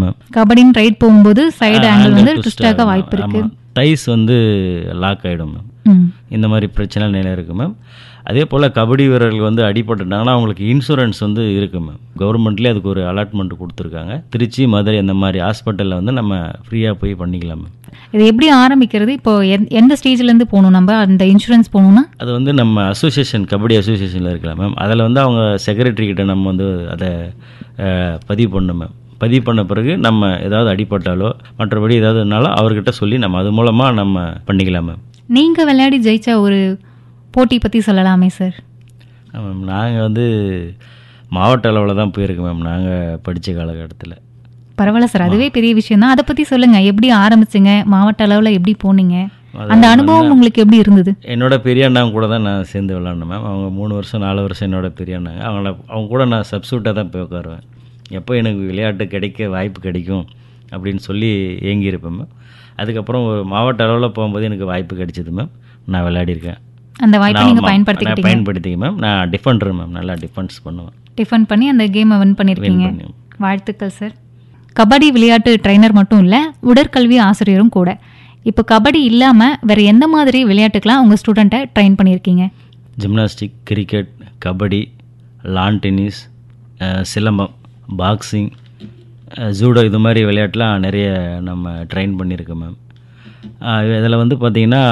Ma'am கபடின்னு right போகும்போது side angle வந்து ட்விஸ்ட் ஆக வாய்ப்பு இருக்கு டைஸ் வந்து லாக் ஆகிடும் மேம் ம் இந்த மாதிரி பிரச்சனை நிலை இருக்குது மேம் அதே போல் கபடி வீரர்கள் வந்து அடிபட்டுட்டாங்கன்னா அவங்களுக்கு இன்சூரன்ஸ் வந்து இருக்குது மேம் கவர்மெண்ட்லேயே அதுக்கு ஒரு அலாட்மெண்ட் கொடுத்துருக்காங்க திருச்சி மதுரை அந்த மாதிரி ஹாஸ்பிட்டலில் வந்து நம்ம ஃப்ரீயாக போய் பண்ணிக்கலாம் மேம் இது எப்படி ஆரம்பிக்கிறது இப்போ எந்த- எந்த ஸ்டேஜ்ல இருந்து போகணும் நம்ம அந்த இன்சூரன்ஸ் போகணும்னா அது வந்து நம்ம அசோசியேஷன் கபடி அசோசியேஷனில் இருக்கலாம் மேம் அதில் வந்து அவங்க செக்ரட்டரி கிட்ட நம்ம வந்து அதை அஹ், பதிவு பண்ணணும் மேம் பதிவு பண்ண பிறகு நம்ம ஏதாவது அடிபட்டாலோ மற்றபடி ஏதாவதுனாலும் அவர்கிட்ட சொல்லி நம்ம அது மூலமாக நம்ம பண்ணிக்கலாம் மேம் நீங்க விளையாடி ஜெயிச்ச ஒரு போட்டி பத்தி சொல்லலாமே சார் மேம் நாங்கள் வந்து மாவட்ட அளவில் தான் போயிருக்கோம் மேம் நாங்கள் படித்த காலகட்டத்தில் பரவாயில்ல சார் அதுவே பெரிய விஷயம் தான் அதை பத்தி சொல்லுங்க எப்படி ஆரம்பிச்சீங்க மாவட்ட அளவுல எப்படி போனீங்க அந்த அனுபவம் உங்களுக்கு எப்படி இருந்தது என்னோட பெரிய அண்ணா கூட தான் நான் சேர்ந்து விளாண்டேன் மேம் அவங்க மூணு வருஷம் நாலு வருஷம் என்னோட பெரிய அண்ணாங்க அவங்கள அவங்க கூட நான் சப்ஸ்டியூட்டாக தான் போய் உட்காருவேன் எப்போ எனக்கு விளையாட்டு கிடைக்க வாய்ப்பு கிடைக்கும் அப்படின்னு சொல்லி ஏங்கியிருப்பேன் மேம் அதுக்கப்புறம் ஒரு மாவட்ட அளவில் போகும்போது எனக்கு வாய்ப்பு கிடைச்சது மேம் நான் விளையாடிருக்கேன் அந்த வாய்ப்பை நான் நீங்க ம- நான் பயன்படுத்திக்கிட்டீங்க பயன்படுத்திக்க மேம் நான் டிஃபெண்டர் மேம் நல்லா டிஃபென்ஸ் பண்ணுவேன் டிஃபன் பண்ணி அந்த கேமை வின் பண்ணிருக்கீங்க பண்ணி. வாழ்த்துக்கள் சார் கபடி விளையாட்டு ட்ரைனர் மட்டும் இல்ல உடற்கல்வி ஆசிரியரும் கூட இப்போ கபடி இல்லாம வேற எந்த மாதிரி விளையாட்டுக்கெல்லாம் உங்க ஸ்டூடெண்ட்டை ட்ரெயின் பண்ணியிருக்கீங்க gymnastic cricket kabaddi lawn tennis அஹ், சிலம்பம் பாக்ஸிங் அஹ், ஜூடோ இது மாதிரி விளையாட்டுலாம் நிறைய நம்ம ட்ரெயின் பண்ணியிருக்கோம் மேம் இதில் வந்து பார்த்திங்கன்னா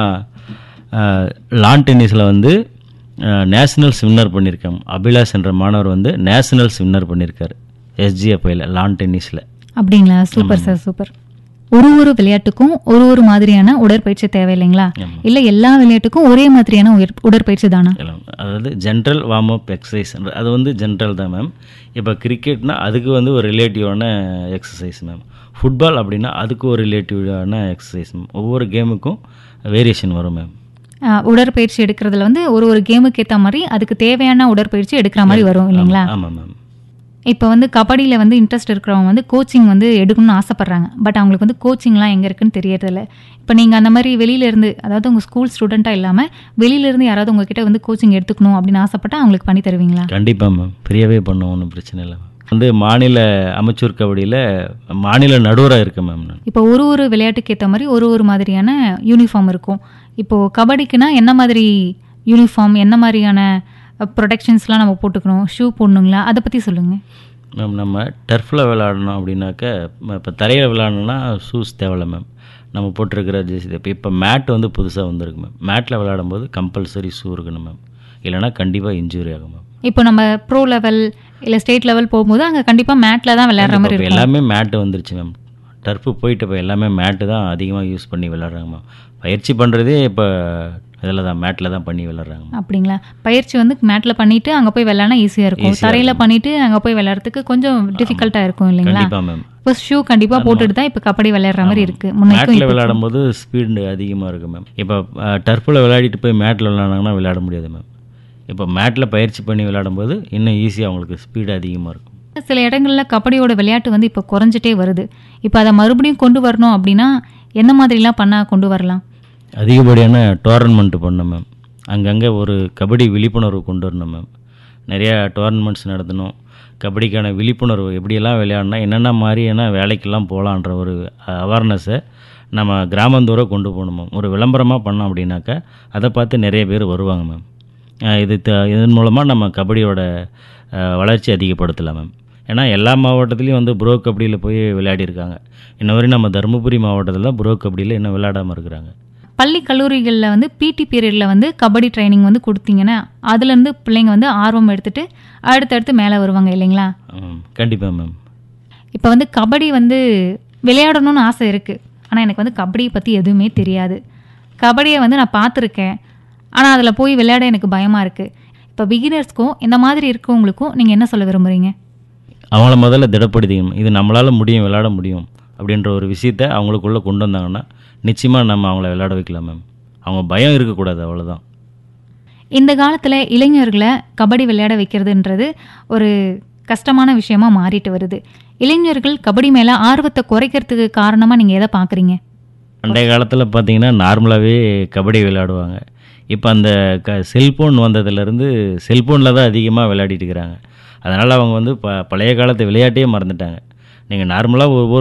லான் டென்னிஸில் வந்து நேஷனல்ஸ் வின்னர் பண்ணியிருக்கேன் அபிலாஷ் என்ற மாணவர் வந்து நேஷனல்ஸ் வின்னர் பண்ணியிருக்காரு எஸ்ஜிஎஃப்ஐயில் லான் டென்னிஸில் அப்படிங்களா சூப்பர் சார் சூப்பர் ஒரு ஒரு விளையாட்டுக்கும் ஒரு ஒரு மாதிரியான உடற்பயிற்சி தேவை இல்லைங்களா ஆமா. இல்ல எல்லா விளையாட்டுக்கும் ஒரே மாதிரியான உயர்- உடற்பயிற்சி தானா எல்லாம் அதாவது ஜென்ரல் வார்ம் அப் எக்ஸசைஸ் அது வந்து ஜென்ரல் தான் மேம் இப்போ கிரிக்கெட்னா அதுக்கு வந்து ஒரு ரிலேட்டிவான எக்ஸசைஸ் மேம் ஃபுட்பால் அப்படின்னா அதுக்கு ஒரு ரிலேட்டிவான எக்ஸசைஸ் மேம் ஒவ்வொரு கேமுக்கும் வேரியேஷன் வரும் மேம் ஆஹ், உடற்பயிற்சி எடுக்கிறதுல வந்து ஒரு ஒரு கேமுக்கு ஏத்த மாதிரி அதுக்கு தேவையான உடற்பயிற்சி எடுக்கிற மாதிரி வரும் இல்லைங்களா ஆமாம் மேம் இப்போ வந்து கபடியில் வந்து இன்ட்ரெஸ்ட் இருக்கிறவங்க வந்து கோச்சிங் வந்து எடுக்கணும்னு ஆசைப்பட்றாங்க பட் அவங்களுக்கு வந்து கோச்சிங்லாம் எங்கே இருக்குன்னு தெரியறதில்ல இப்போ நீங்கள் அந்த மாதிரி வெளியில இருந்து அதாவது உங்கள் ஸ்கூல் ஸ்டூடெண்ட்டாக இல்லாமல் வெளியிலேருந்து யாராவது உங்ககிட்ட வந்து கோச்சிங் எடுத்துக்கணும் அப்படின்னு ஆசைப்பட்டா அவங்களுக்கு பண்ணி தருவீங்களா கண்டிப்பாக மேம் ஃப்ரீயாகவே பண்ணுவோம் ஒன்றும் பிரச்சனை இல்லை வந்து மாநில அமைச்சூர் கபடியில் மாநில நடுவராக இருக்கேன் மேம் நான் இப்போ ஒரு ஒரு விளையாட்டுக்கு ஏற்ற மாதிரி ஒரு ஒரு மாதிரியான யூனிஃபார்ம் இருக்கும் இப்போது கபடிக்குனா என்ன மாதிரி யூனிஃபார்ம் என்ன மாதிரியான ப்ரொடெக்ஷன்ஸ்லாம் நம்ம போட்டுக்கணும் ஷூ போடணுங்களா அதை பற்றி சொல்லுங்கள் மேம் நம்ம டர்ஃபில் விளாடணும் அப்படின்னாக்க இப்போ தரையில் விளாடணும்னா ஷூஸ் தேவையில்ல மேம் நம்ம போட்டிருக்கிற ஜெர்சி இப்போ இப்போ மேட் வந்து புதுசாக வந்திருக்கு மேம் மேட்டில் விளையாடும்போது கம்பல்சரி ஷூ இருக்கணும் மேம் இல்லைனா கண்டிப்பாக இன்ஜுரி ஆகும் மேம் இப்போ நம்ம ப்ரோ லெவல் இல்லை ஸ்டேட் லெவல் போகும்போது அங்கே கண்டிப்பாக மேட்டில் தான் விளையாடுற மாதிரி இப்போ இருக்கும் எல்லாமே மேட்டு வந்துருச்சு மேம் டர்ஃபு போயிட்டு இப்போ எல்லாமே மேட்டு தான் அதிகமாக யூஸ் பண்ணி விளாட்றாங்க மேம் பயிற்சி பண்ணுறதே இப்போ இதில் தான் மேட்டில் தான் பண்ணி விளாட்றாங்க மேம் அப்படிங்களா பயிற்சி வந்து மேட்டில் பண்ணிட்டு அங்கே போய் விளையாடினா ஈஸியாக இருக்கும் Easy-ஆ தரையில் பண்ணிட்டு அங்கே போய் விளையாடுறதுக்கு கொஞ்சம் டிஃபிகல்ட்டாக இருக்கும் இல்லைங்களா கண்டிப்பாக மேம் இப்போ ஷூ கண்டிப்பாக போட்டுட்டு தான் இப்போ கபடி விளையாடுற மாதிரி இருக்கு முன்னைக்கும் மேட்டில் இப்போ விளையாடும் போது ஸ்பீடு அதிகமாக இருக்கும் மேம் இப்போ டர்ஃபில் விளையாடிட்டு போய் மேட்டில் விளையாடாங்கன்னா விளையாட முடியாது மேம் இப்போ மேட்டில் பயிற்சி பண்ணி விளையாடும்போது இன்னும் ஈஸியாக அவங்களுக்கு ஸ்பீடு அதிகமாக இருக்கும் சில இடங்கள்ல கபடியோட விளையாட்டு வந்து இப்போ குறைஞ்சிட்டே வருது இப்போ அதை மறுபடியும் கொண்டு வரணும் அப்படின்னா என்ன மாதிரிலாம் பண்ணா கொண்டு வரலாம் அதிகப்படியான டோர்னமெண்ட் பண்ணோம் மேம் அங்கங்கே ஒரு கபடி விழிப்புணர்வு கொண்டு வரணும் மேம் நிறையா டோர்னமெண்ட்ஸ் நடத்தணும் கபடிக்கான விழிப்புணர்வு எப்படியெல்லாம் விளையாடனா என்னென்ன மாதிரியான வேலைக்கெல்லாம் போகலான்ற ஒரு அவேர்னஸை நம்ம கிராமந்தோறும் கொண்டு போகணும் மேம் ஒரு விளம்பரமாக பண்ணோம் அப்படின்னாக்கா அதை பார்த்து நிறைய பேர் வருவாங்க மேம் அஹ் இது த- இதன் மூலமாக நம்ம கபடியோட அஹ், வளர்ச்சி அதிகப்படுத்தலாம் மேம் ஏன்னா எல்லா மாவட்டத்துலேயும் வந்து ப்ரோ கபடியில் போய் விளையாடிருக்காங்க இன்ன வரையும் நம்ம தருமபுரி மாவட்டத்தில் தான் ப்ரோ கபடியில் இன்னும் விளையாடாமல் இருக்கிறாங்க பள்ளி கல்லூரிகளில் வந்து பிடி பீரியடில் வந்து கபடி ட்ரைனிங் வந்து கொடுத்தீங்கன்னா அதுலேருந்து பிள்ளைங்க வந்து ஆர்வம் எடுத்துட்டு அடுத்தடுத்து மேலே வருவாங்க இல்லைங்களா கண்டிப்பாக மேம் இப்போ வந்து கபடி வந்து விளையாடணும்னு ஆசை இருக்குது ஆனால் எனக்கு வந்து கபடியை பற்றி எதுவுமே தெரியாது கபடியை வந்து நான் பார்த்துருக்கேன் ஆனால் அதில் போய் விளையாட எனக்கு பயமாக இருக்குது இப்போ பிகினர்ஸ்க்கும் இந்த மாதிரி இருக்கவங்களுக்கும் நீங்கள் என்ன சொல்ல விரும்புகிறீங்க அவங்கள முதல்ல திடப்படுத்திக்கணும் இது நம்மளால் முடியும் விளையாட முடியும் அப்படின்ற ஒரு விஷயத்த அவங்களுக்குள்ளே கொண்டு வந்தாங்கன்னா நிச்சயமாக நம்ம அவங்கள விளையாட வைக்கலாம் மேம் அவங்க பயம் இருக்கக்கூடாது அவ்வளோதான் இந்த காலத்தில் இளைஞர்களை கபடி விளையாட வைக்கிறதுன்றது ஒரு கஷ்டமான விஷயமா மாறிட்டு வருது இளைஞர்கள் கபடி மேலே ஆர்வத்தை குறைக்கிறதுக்கு காரணமாக நீங்கள் எதை பார்க்குறீங்க பண்டைய காலத்தில் பார்த்தீங்கன்னா நார்மலாகவே கபடி விளையாடுவாங்க இப்போ அந்த க செல்ஃபோன் வந்ததுலேருந்து செல்ஃபோனில் தான் அதிகமாக விளையாடிட்டு இருக்கிறாங்க அதனால் அவங்க வந்து ப பழைய காலத்து விளையாட்டையே மறந்துட்டாங்க நீங்கள் நார்மலாக ஒவ்வொரு